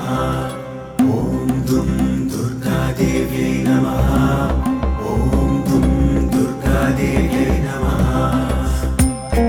ॐ दुं दुर्गादेव्यै नमः ॐ दुं दुर्गादेव्यै नमः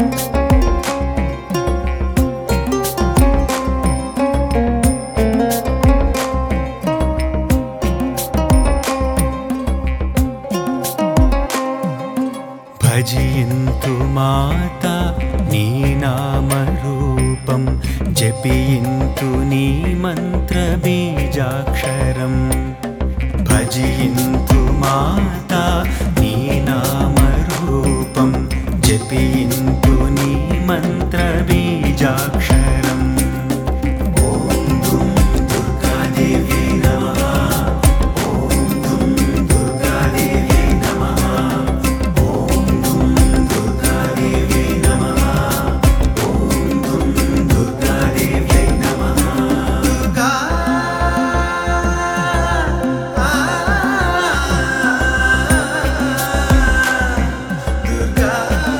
భజయింతు మాత నీ నామరూపం జపింతు నీ మంత్ర బీజాక్షరం భజయింతు మాత నీ నామరూపం జపింతు నీ మంత్ర బీజాక్షరం ఓం దుం దుర్గాదేవ్యై నమః ఓం దుం దుర్గాదేవ్యై నమః ఓం దుం దుర్గాదేవ్యై నమః ఓం దుం దుర్గాదేవ్యై నమః దుర్గా దుర్గా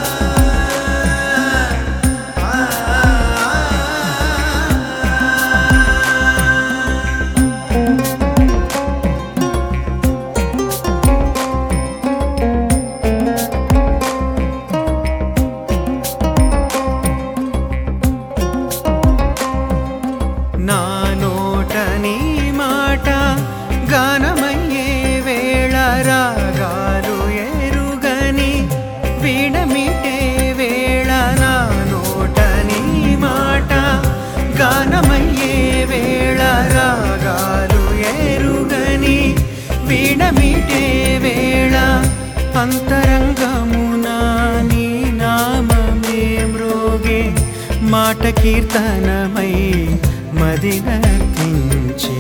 నా నోట నీ మాట గానమయ్యే వేళ రాగాలు ఎరుగని వీడమిటే వేళ నా నోట నీ మాట గానమయ్యే వేళ రాగాలు ఎరుగని వీడమిటే వేళ అంతరంగమున నీ నామమే మ్రోగే మాట కీర్తనమై మదినర్తించే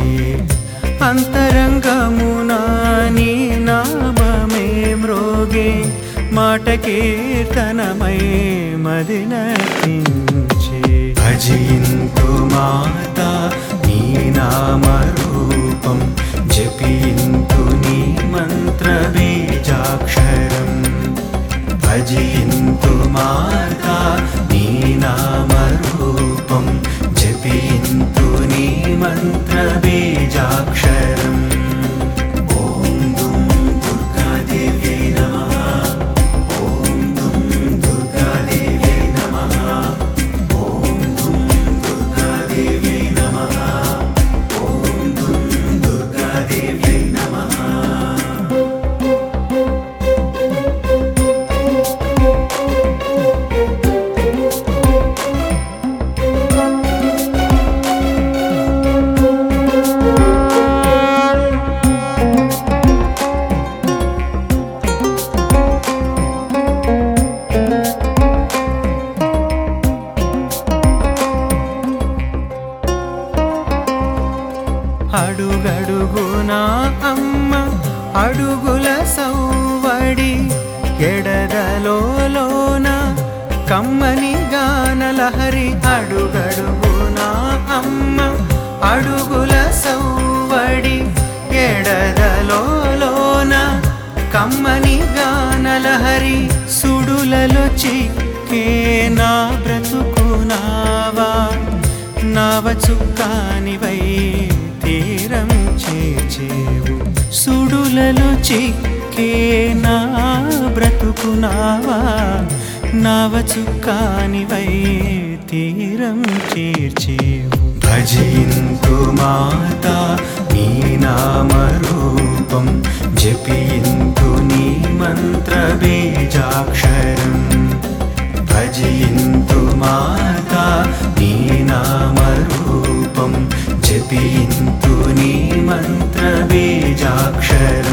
అంతరంగమున నీ నామమే మ్రోగే మాట కీర్తనమై మదినర్తించే భజయింతు మాత నీ నామరూపం జపింతు నీ మంత్ర బీజాక్షరం భజయింతు మాతా నీ నామరూపం జపింతు నీ మంత్ర బీజాక్షరం ఓం దుం దుర్గాదేవ్యై నమః ఓం దుం దుర్గాదేవ్యై నమః ఓం దుం దుర్గాదేవ్యై నమః ఓం దుం దుర్గాదేవ్యై నమః అడుగడుగునా అమ్మ అడుగుల సౌవడి ఎడదలోన కమ్మని గానలహరి అడుగడుగునా అమ్మ అడుగుల సౌవడి ఎడదలోన కమ్మని గానలహరి సుడులలో చిక్కే నా బ్రతుకునావా నావ చుక్కానివై తీరం చేర్చేవు సుడులలో చిక్కే నా బ్రతుకునావా నావ చుక్కానివై తీరం చేర్చేవు భజయింతు మాత నీ నామరూపం జపింతు నీ మంత్ర బీజాక్షరం భజయింతు మాతా నీ నామరూపం జపింతు నీ మంత్ర బీజాక్షరం